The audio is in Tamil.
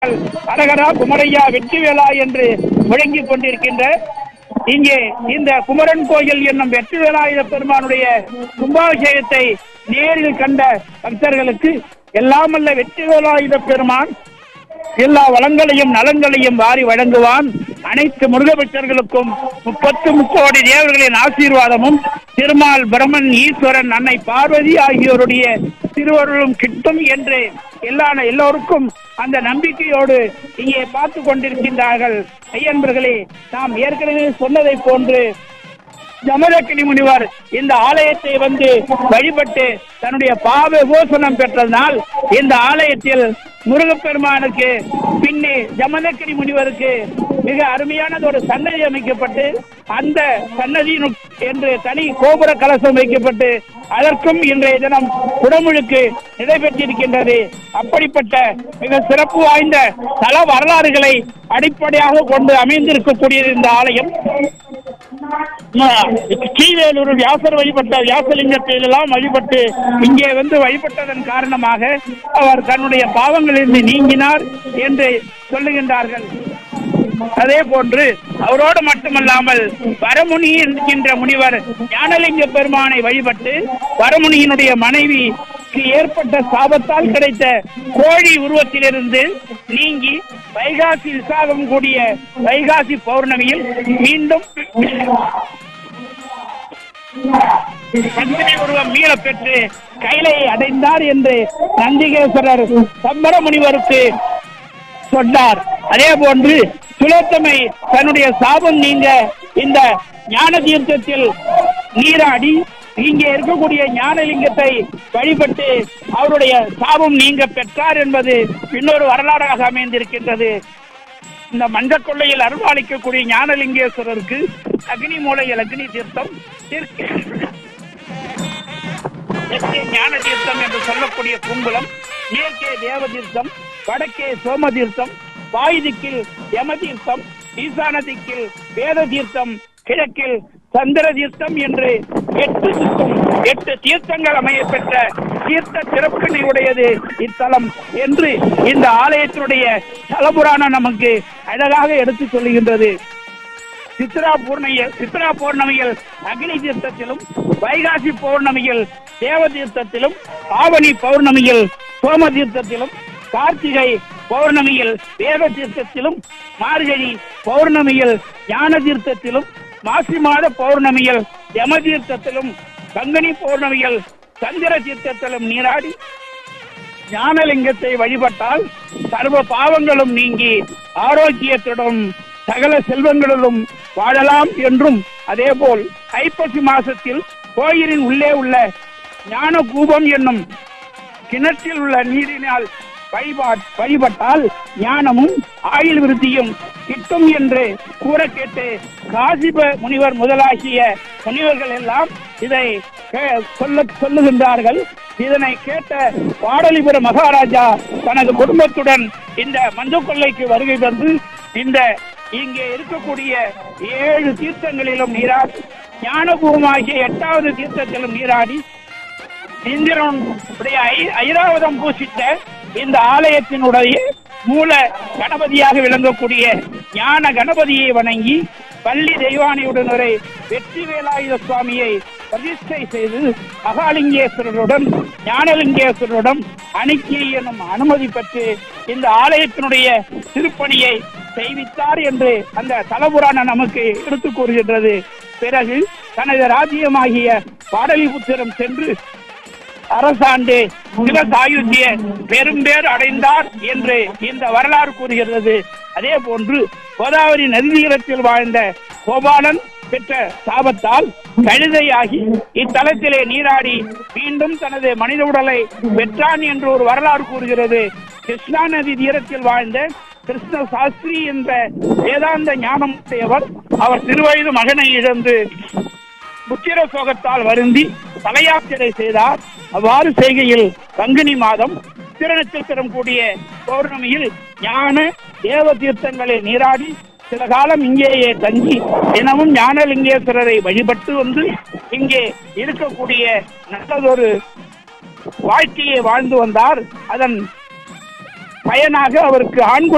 அரகரா குமரையா வெற்றிவேலா என்று முழங்கிக் கொண்டிருக்கின்ற இங்கே இந்த குமரன் கோயில் என்னும் வெற்றி வேலாயுத பெருமானுடைய கும்பாபிஷேகத்தை நேரில் கண்ட பக்தர்களுக்கு எல்லாமல்ல வெற்றி வேலாயுத பெருமான் எல்லா வளங்களையும் நலங்களையும் வாரி வழங்குவான் அனைத்து முருகபக்தர்களுக்கும் முப்பத்து முக்கோடி தேவர்களின் ஆசீர்வாதமும் திருமால் பிரமன் ஈஸ்வரன் அன்னை பார்வதி ஆகியோருடைய திருவருளும் கிட்டும் என்று எல்லா எல்லோருக்கும் அந்த நம்பிக்கையோடு இங்கே பார்த்து கொண்டிருக்கின்றார்கள் ஐயன்பர்களே நாம் ஏற்கனவே சொன்னதை போன்று ஜமதக்கினி முனிவர் இந்த ஆலயத்தை வந்து வழிபட்டு தன்னுடைய பாவ விமோசனம் பெற்றதனால் இந்த ஆலயத்தில் முருகப்பெருமானுக்கு பின்னே ஜமதக்கினி முனிவருக்கு மிக அருமையானது ஒரு சன்னதி அமைக்கப்பட்டு அந்த சன்னதியின் என்று தனி கோபுர கலசம் வைக்கப்பட்டு அதற்கும் இன்றைய தினம் குடமுழுக்கு நடைபெற்றிருக்கின்றது அப்படிப்பட்ட மிக சிறப்பு வாய்ந்த தல வரலாறுகளை அடிப்படையாக கொண்டு அமைந்திருக்கக்கூடியது இந்த ஆலயம் கீழேலூர் வியாசர் வழிபட்ட வியாசலிங்கத்தை எல்லாம் வழிபட்டு இங்கே வந்து வழிபட்டதன் காரணமாக அவர் தன்னுடைய பாவங்களிலிருந்து நீங்கினார் என்று சொல்லுகின்றார்கள் அதே போன்று அவரோடு மட்டுமல்லாமல் வரமுனி என்கின்ற முனிவர் ஞானலிங்க பெருமானை வழிபட்டு வரமுனியினுடைய மனைவிக்கு ஏற்பட்ட சாபத்தால் கிடைத்த கோழி உருவத்திலிருந்து நீங்கி வைகாசி விசாகம் கூடிய வைகாசி பௌர்ணமியில் மீண்டும் பத்தினி உருவம் மீள பெற்று கைலையை அடைந்தார் என்று நந்திகேஸ்வரர் சம்பர முனிவருக்கு சொன்னார் அதே போன்று சுலோத்தமை தன்னுடைய சாபம் நீங்க இந்த ஞான தீர்த்தத்தில் நீராடி இங்கே இருக்கக்கூடிய ஞானலிங்கத்தை வழிபட்டு அவருடைய சாபம் நீங்க பெற்றார் என்பது இன்னொரு வரலாறாக அமைந்திருக்கின்றது இந்த மஞ்ச கொள்ளையில் அருள்வாளிக்கக்கூடிய ஞானலிங்கேஸ்வரருக்கு அக்னி மூலையில் அக்னி தீர்த்தம் தெற்கு தெற்கே ஞான தீர்த்தம் என்று சொல்லக்கூடிய குங்குளம் மேற்கே தேவ தீர்த்தம் வடக்கே சோம தீர்த்தம் வாயு திக்கில் யம தீர்த்தம் ஈசான திக்கில் வேத தீர்த்தம் கிழக்கில் சந்திர தீர்த்தம் என்று எட்டு தீர்த்தம் எட்டு தீர்த்தங்கள் அமைய பெற்ற தீர்த்த சிறப்பினை உடையது இத்தலம் என்று இந்த ஆலயத்தினுடைய தலபுராணம் நமக்கு அழகாக எடுத்து சொல்லுகின்றது சித்ரா பூர்ணிய சித்ரா பௌர்ணமியில் அக்னி தீர்த்தத்திலும் வைகாசி பௌர்ணமியில் தேவ தீர்த்தத்திலும் ஆவணி பௌர்ணமியில் சோம தீர்த்தத்திலும் கார்த்திகை பௌர்ணமியில் வேத தீர்த்தத்திலும் மார்கழி பௌர்ணமியில் ஞான தீர்த்தத்திலும் மாசி மாத பௌர்ணமியில் யம தீர்த்தத்திலும் கங்கனி பௌர்ணமியில் சந்திர தீர்த்தத்திலும் நீராடி ஞானலிங்கத்தை வழிபட்டால் சர்வ பாவங்களும் நீங்கி ஆரோக்கியத்துடன் சகல செல்வங்களிலும் வாழலாம் என்றும் அதேபோல் ஐப்பசி மாசத்தில் கோயிலின் உள்ளே உள்ள ஞான கூபம் என்னும் கிணற்றில் உள்ள நீரினால் வழிபாட் வழிபட்டால் ஞானமும் ஆயுள் விருத்தியும் கிட்டும் என்று கூற கேட்டு காசிப முனிவர் முதலாகிய முனிவர்கள் எல்லாம் இதை கே- சொல்ல சொல்லுகின்றார்கள் இதனை கேட்ட பாடலிபுர மகாராஜா தனது குடும்பத்துடன் இந்த மஞ்சு கொள்ளைக்கு வருகை தந்து இந்த இங்கே இருக்கக்கூடிய ஏழு தீர்த்தங்களிலும் நீராடி ஞானபூமாகிய எட்டாவது தீர்த்தத்திலும் நீராடி இந்திரனுடைய ஐ- ஐராவதம் பூசித்த இந்த ஆலயத்தினுடைய மூல கணபதியாக விளங்கக்கூடிய ஞான கணபதியை வணங்கி பள்ளி தெய்வானையுடனுரை வெற்றி வேலாயுத சுவாமியை பிரதிஷ்டை செய்து மகாலிங்கேஸ்வரருடன் ஞானலிங்கேஸ்வரருடன் அணிக்கை எனும் அனுமதி பெற்று இந்த ஆலயத்தினுடைய திருப்பணியை செய்வித்தார் என்று அந்த தலபுராணம் நமக்கு எடுத்துக் கூறுகின்றது பிறகு தனது ராஜ்யமாகிய பாடலிபுத்திரம் சென்று அரசாண்டு சிவசாயுத்திய பெரும்பேர் அடைந்தார் என்று இந்த வரலாறு கூறுகிறது அதே போன்று கோதாவரி நதிநீரத்தில் வாழ்ந்த கோபாலன் பெற்ற சாபத்தால் கழுதையாகி இத்தலத்திலே நீராடி மீண்டும் தனது மனித உடலை பெற்றான் என்று ஒரு வரலாறு கூறுகிறது கிருஷ்ணா நதி தீரத்தில் வாழ்ந்த கிருஷ்ண சாஸ்திரி என்ற வேதாந்த ஞானம் உடையவர் அவர் சிறுவயது மகனை இழந்து புத்திர சோகத்தால் வருந்தி தலையாத்திரை செய்தார் அவ்வாறு செய்கையில் பங்குனி மாதம் திருநட்சத்திரம் கூடிய பௌர்ணமியில் ஞான தேவ தீர்த்தங்களில் நீராடி சில காலம் இங்கேயே தங்கி தினமும் ஞானலிங்கேஸ்வரரை வழிபட்டு வந்து இங்கே இருக்கக்கூடிய நல்லதொரு வாழ்க்கையை வாழ்ந்து வந்தார் அதன் பயனாக அவருக்கு ஆண்